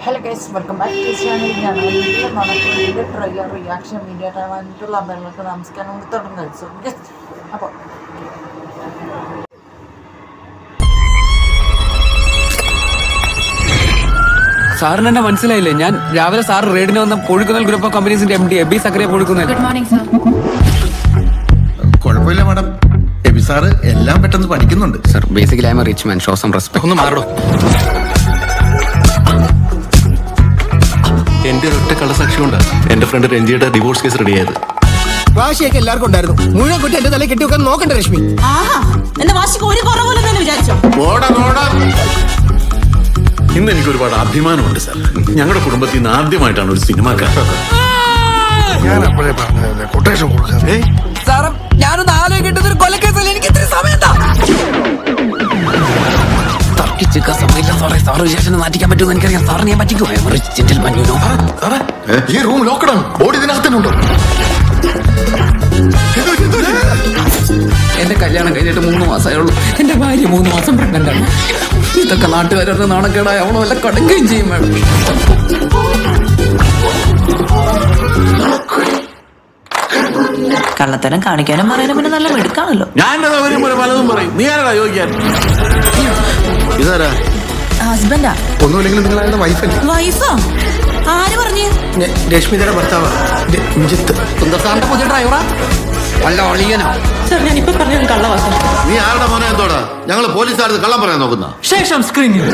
hello guys welcome back to channel ഞാൻ വീട്ടിൽ നടക്കുന്ന ട്രെയിലർ റിയാക്ഷൻ വീഡിയോ ആയിട്ടാണ് വന്നിട്ടുള്ള അമ്മകൾക്ക് നമസ്കാരം തുടങ്ങും കഴിച്ചു അപ്പോൾ സാറിന് എന്നെ മനസ്സിലായില്ലേ ഞാൻ രാവിലെ സാർ റേഡിന് വന്ന പൊഴുക്കുന്നൽ ഗ്രൂപ്പ് ഓഫ് കമ്പനീസിന്റെ M D Aby Zachariah Pozhukkunnel good morning sir കുഴപ്പമില്ല മാഡം എബി സാറ് എല്ലാം പെട്ടെന്ന് പഠിക്കുന്നുണ്ട് sir basically I'm rich man show some respect ഒന്ന് മാറോ എന്റെ ഒരൊറ്റ കള്ളസാക്ഷി കൊണ്ട് എന്റെ ഫ്രണ്ട് രഞ്ജിയുടെ ഡിവോഴ്സ് കേസ് റെഡിയായത് വാശിയൊക്കെ എല്ലാവർക്കും ഉണ്ടായിരുന്നു മുഴുവൻ കുട്ടി എന്റെ തലയിൽ കെട്ടി വെക്കാൻ നോക്കണ്ട രശ്മി ആഹാ എന്റെ വാശിക്ക് ഒരു കുറവില്ലെന്ന് തന്നെ വിചാരിച്ചോ ഓടാ ഓടാ ഇന്ന് എനിക്ക് ഒരുപാട് അഭിമാനമുണ്ട് സാർ ഞങ്ങളുടെ കുടുംബത്തിൽ നിന്ന് ആദ്യമായിട്ടാണ് ഒരു സിനിമാക്കാരൻ ഞാൻ അപ്പോഴേ പറഞ്ഞതല്ലേ കൊട്ടേഷൻ കൊടുക്കാൻ ഏയ്, സാറും ഞാനൊന്ന് ആലോചിക്കേണ്ടത് ഒരു കൊലക്കേസല്ല എനിക്ക് ഇത്തിരി സമയം എന്താ തർക്കിച്ചിക്ക സമയമില്ല സാറേ സാറ് വിശേഷം നാട്ടിക്കാൻ പറ്റുമെന്ന് എനിക്കറിയാം സാറിന് ഞാൻ പറ്റിക്കുമോ റിച്ച് ജെന്റിൽമാൻ യു നോ സാറേ ഈ റൂം ലോക്കഡാണ് ബോഡി ഇതിനകത്ത് തന്നെ ഉണ്ടോ എന്റെ കല്യാണം കഴിഞ്ഞിട്ട് മൂന്ന് മാസമേ ഉള്ളൂ എന്റെ ഭാര്യ മൂന്ന് മാസം പ്രഗ്നന്റ് ആണ് ഇതൊക്കെ നാട്ടുകാരുടെ നാണക്കേടായ അവളോ വല്ല കടുക്കുകയും ചെയ്യും വേണം കള്ളത്തരം കാണിക്കാനും പറയാനും പിന്നെ നല്ല മെടുക്കാണല്ലോ ഞാൻ എന്റെ സൗകര്യം പോലെ പലതും പറയും നീ ആരാടാ ചോദിക്കാൻ ഇതാരാ ഹസ്ബൻഡാ ഒന്നുമില്ലെങ്കിലും നിങ്ങൾ അയാളുടെ വൈഫല്ലേ വൈഫോ ആര് പറഞ്ഞു രശ്മിതയുടെ ഭർത്താവ് രഞ്ജിത്ത് സുന്ദർ സാറിന്റെ പുതിയ ഡ്രൈവറാ വല്ല ഒളിയനോ സാർ ഞാൻ ഇപ്പൊ പറഞ്ഞു കള്ളവാസം നീ ആരുടെ മോനെ എന്തോടാ ഞങ്ങൾ പോലീസുകാർക്ക് കള്ളം പറയാൻ നോക്കുന്ന ശേഷം സ്ക്രീനിൽ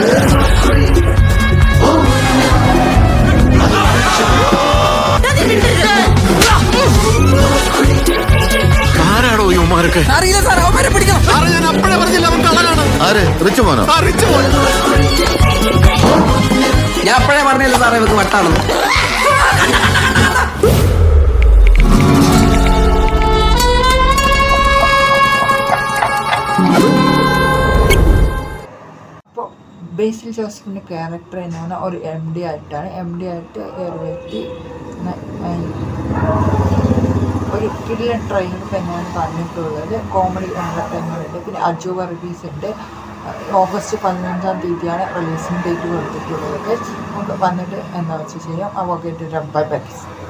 ആരാടോ ഈ ഉമ്മാരൊക്കെ അറിയില്ല സാർ അവന്മാരെ പിടിക്കണം ഞാൻ അപ്പഴേ പറഞ്ഞില്ല അവൻ കള്ളനാണ് ആര് റിച്ച് മോനോ ഞാൻ അപ്പോഴേ പറഞ്ഞില്ല സാറേ ഇവർക്ക് വട്ടാണെന്ന് അപ്പോൾ ബേസിൽ ജോസഫിൻ്റെ ക്യാരക്ടർ എന്നാണ് ഒരു എം ഡി ആയിട്ടാണ് എം ഡി ആയിട്ട് ഈ ഒരു വ്യക്തി ന- ഏഹ് ഒരു കില്ലൻ ട്രെയിനിൽ തന്നെയാണ് പറഞ്ഞിട്ടുള്ളത് കോമഡി എൻ്റർടൈൻമെൻറ്റ് പിന്നെ അജു വർഗീസ് ഉണ്ട് ഓഗസ്റ്റ് പതിനഞ്ചാം തീയതിയാണ് റിലീസിംഗ് ഡേറ്റ് കൊടുത്തിട്ടുള്ളത് നമുക്ക് വന്നിട്ട് എന്താ വെച്ച് ചെയ്യാം അപ്പോൾ കേട്ടിട്ട് ബൈ ബൈ